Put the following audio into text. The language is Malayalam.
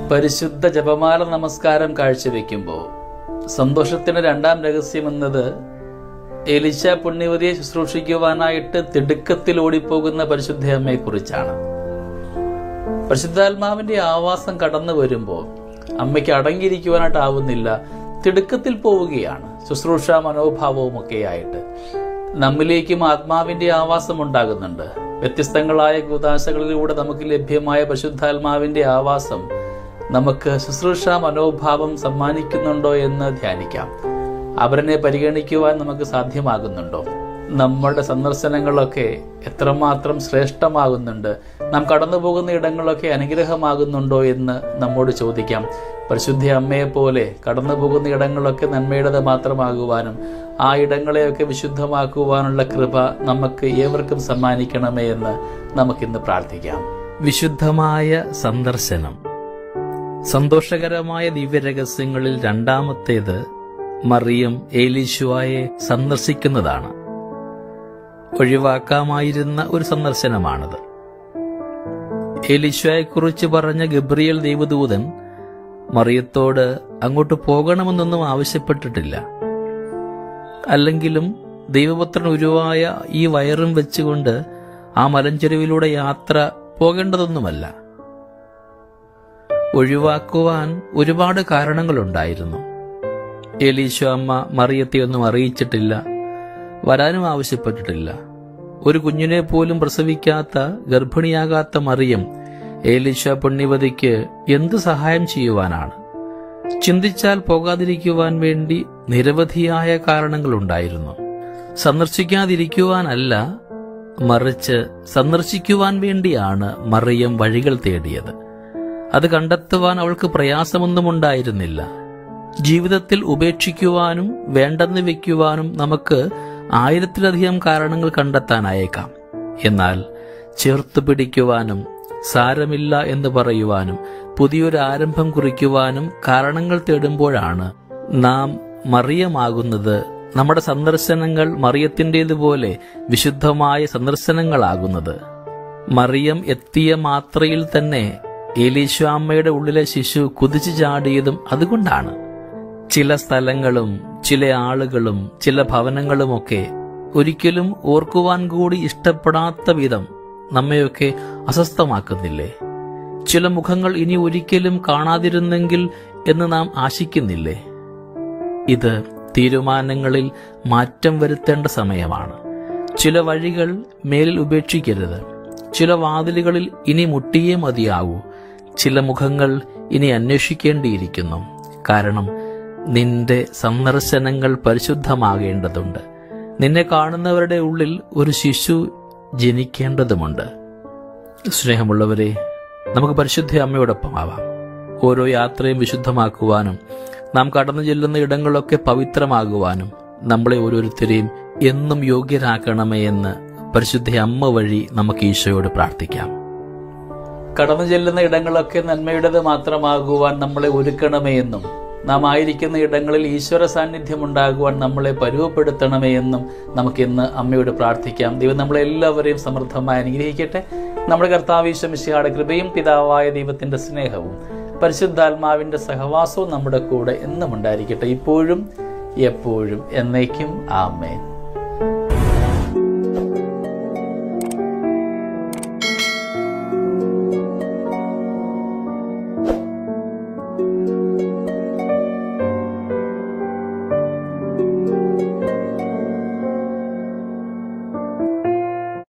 പരിശുദ്ധ ജപമാല നമസ്കാരം കാഴ്ചവെക്കുമ്പോൾ സന്തോഷത്തിന്റെ രണ്ടാം രഹസ്യം എന്നത് എലിശ പുണ്യവതിയെ ശുശ്രൂഷിക്കുവാനായിട്ട് തിടുക്കത്തിൽ ഓടിപ്പോകുന്ന പരിശുദ്ധ അമ്മയെക്കുറിച്ചാണ് പരിശുദ്ധാത്മാവിന്റെ ആവാസം കടന്നു വരുമ്പോൾ അമ്മയ്ക്ക് അടങ്ങിയിരിക്കുവാനായിട്ടാവുന്നില്ല തിടുക്കത്തിൽ പോവുകയാണ് ശുശ്രൂഷ മനോഭാവവും ഒക്കെ ആയിട്ട് നമ്മിലേക്കും ആത്മാവിന്റെ ആവാസം ഉണ്ടാകുന്നുണ്ട് വ്യത്യസ്തങ്ങളായ കൂതാശകളിലൂടെ നമുക്ക് ലഭ്യമായ പരിശുദ്ധാത്മാവിന്റെ ആവാസം നമുക്ക് ശുശ്രൂഷ മനോഭാവം സമ്മാനിക്കുന്നുണ്ടോ എന്ന് ധ്യാനിക്കാം അവരനെ പരിഗണിക്കുവാൻ നമുക്ക് സാധ്യമാകുന്നുണ്ടോ നമ്മുടെ സന്ദർശനങ്ങളൊക്കെ എത്രമാത്രം ശ്രേഷ്ഠമാകുന്നുണ്ട് നാം കടന്നു പോകുന്ന ഇടങ്ങളൊക്കെ അനുഗ്രഹമാകുന്നുണ്ടോ എന്ന് നമ്മോട് ചോദിക്കാം പരിശുദ്ധ അമ്മയെ പോലെ കടന്നു പോകുന്ന ഇടങ്ങളൊക്കെ നന്മയുടേത് മാത്രമാകുവാനും ആ ഇടങ്ങളെയൊക്കെ വിശുദ്ധമാക്കുവാനുള്ള കൃപ നമുക്ക് ഏവർക്കും സമ്മാനിക്കണമേ എന്ന് നമുക്കിന്ന് പ്രാർത്ഥിക്കാം വിശുദ്ധമായ സന്ദർശനം സന്തോഷകരമായ ദിവ്യരഹസ്യങ്ങളിൽ രണ്ടാമത്തേത് മറിയം ഏലീശുവായെ സന്ദർശിക്കുന്നതാണ് ഒഴിവാക്കാമായിരുന്ന ഒരു സന്ദർശനമാണത് ഏലീശുവായെക്കുറിച്ച് പറഞ്ഞ ഗബ്രിയേൽ ദൈവദൂതൻ മറിയത്തോട് അങ്ങോട്ട് പോകണമെന്നൊന്നും ആവശ്യപ്പെട്ടിട്ടില്ല അല്ലെങ്കിലും ദൈവപുത്രൻ ഉരുവായ ഈ വയറും വെച്ചുകൊണ്ട് ആ മലഞ്ചെരുവിലൂടെ യാത്ര പോകേണ്ടതൊന്നുമല്ല ഒഴിവാക്കുവാൻ ഒരുപാട് കാരണങ്ങളുണ്ടായിരുന്നു എലീശോ അമ്മ മറിയത്തെ ഒന്നും അറിയിച്ചിട്ടില്ല വരാനും ആവശ്യപ്പെട്ടിട്ടില്ല ഒരു കുഞ്ഞിനെ പോലും പ്രസവിക്കാത്ത ഗർഭിണിയാകാത്ത മറിയം ഏലീശ പുണ്യവതിക്ക് എന്ത് സഹായം ചെയ്യുവാനാണ് ചിന്തിച്ചാൽ പോകാതിരിക്കുവാൻ വേണ്ടി നിരവധിയായ കാരണങ്ങളുണ്ടായിരുന്നു സന്ദർശിക്കാതിരിക്കുവാനല്ല മറിച്ച് സന്ദർശിക്കുവാൻ വേണ്ടിയാണ് മറിയം വഴികൾ തേടിയത് അത് കണ്ടെത്തുവാൻ അവൾക്ക് പ്രയാസമൊന്നും ഉണ്ടായിരുന്നില്ല ജീവിതത്തിൽ ഉപേക്ഷിക്കുവാനും വേണ്ടെന്ന് വെക്കുവാനും നമുക്ക് ആയിരത്തിലധികം കാരണങ്ങൾ കണ്ടെത്താനായേക്കാം എന്നാൽ ചേർത്ത് പിടിക്കുവാനും സാരമില്ല എന്ന് പറയുവാനും പുതിയൊരു ആരംഭം കുറിക്കുവാനും കാരണങ്ങൾ തേടുമ്പോഴാണ് നാം മറിയമാകുന്നത് നമ്മുടെ സന്ദർശനങ്ങൾ മറിയത്തിൻ്റേതുപോലെ വിശുദ്ധമായ സന്ദർശനങ്ങളാകുന്നത് മറിയം എത്തിയ മാത്രയിൽ തന്നെ ഏലീശ്വാമ്മയുടെ ഉള്ളിലെ ശിശു കുതിച്ചു ചാടിയതും അതുകൊണ്ടാണ് ചില സ്ഥലങ്ങളും ചില ആളുകളും ചില ഭവനങ്ങളുമൊക്കെ ഒരിക്കലും ഓർക്കുവാൻ കൂടി ഇഷ്ടപ്പെടാത്ത വിധം നമ്മയൊക്കെ അസ്വസ്ഥമാക്കുന്നില്ലേ ചില മുഖങ്ങൾ ഇനി ഒരിക്കലും കാണാതിരുന്നെങ്കിൽ എന്ന് നാം ആശിക്കുന്നില്ലേ ഇത് തീരുമാനങ്ങളിൽ മാറ്റം വരുത്തേണ്ട സമയമാണ് ചില വഴികൾ മേലിൽ ഉപേക്ഷിക്കരുത് ചില വാതിലുകളിൽ ഇനി മുട്ടിയേ മതിയാകൂ ചില മുഖങ്ങൾ ഇനി അന്വേഷിക്കേണ്ടിയിരിക്കുന്നു കാരണം നിന്റെ സന്ദർശനങ്ങൾ പരിശുദ്ധമാകേണ്ടതുണ്ട് നിന്നെ കാണുന്നവരുടെ ഉള്ളിൽ ഒരു ശിശു ജനിക്കേണ്ടതുമുണ്ട് സ്നേഹമുള്ളവരെ നമുക്ക് പരിശുദ്ധ അമ്മയോടൊപ്പം ആവാം ഓരോ യാത്രയും വിശുദ്ധമാക്കുവാനും നാം കടന്നു ചെല്ലുന്ന ഇടങ്ങളൊക്കെ പവിത്രമാകുവാനും നമ്മളെ ഓരോരുത്തരെയും എന്നും യോഗ്യരാക്കണമേ എന്ന് പരിശുദ്ധ അമ്മ വഴി നമുക്ക് ഈശോയോട് പ്രാർത്ഥിക്കാം കടന്നു ചെല്ലുന്ന ഇടങ്ങളൊക്കെ നന്മയുടേത് മാത്രമാകുവാൻ നമ്മളെ ഒരുക്കണമേ എന്നും നാം ആയിരിക്കുന്ന ഇടങ്ങളിൽ ഈശ്വര സാന്നിധ്യം ഉണ്ടാകുവാൻ നമ്മളെ പരുവപ്പെടുത്തണമേ എന്നും നമുക്കിന്ന് അമ്മയോട് പ്രാർത്ഥിക്കാം ദൈവം നമ്മളെല്ലാവരെയും സമൃദ്ധമായി അനുഗ്രഹിക്കട്ടെ നമ്മുടെ കർത്താവീശ്വമിശിഹാടെ കൃപയും പിതാവായ ദൈവത്തിന്റെ സ്നേഹവും പരിശുദ്ധാത്മാവിന്റെ സഹവാസവും നമ്മുടെ കൂടെ എന്നും ഉണ്ടായിരിക്കട്ടെ ഇപ്പോഴും എപ്പോഴും എന്നേക്കും ആമേൻ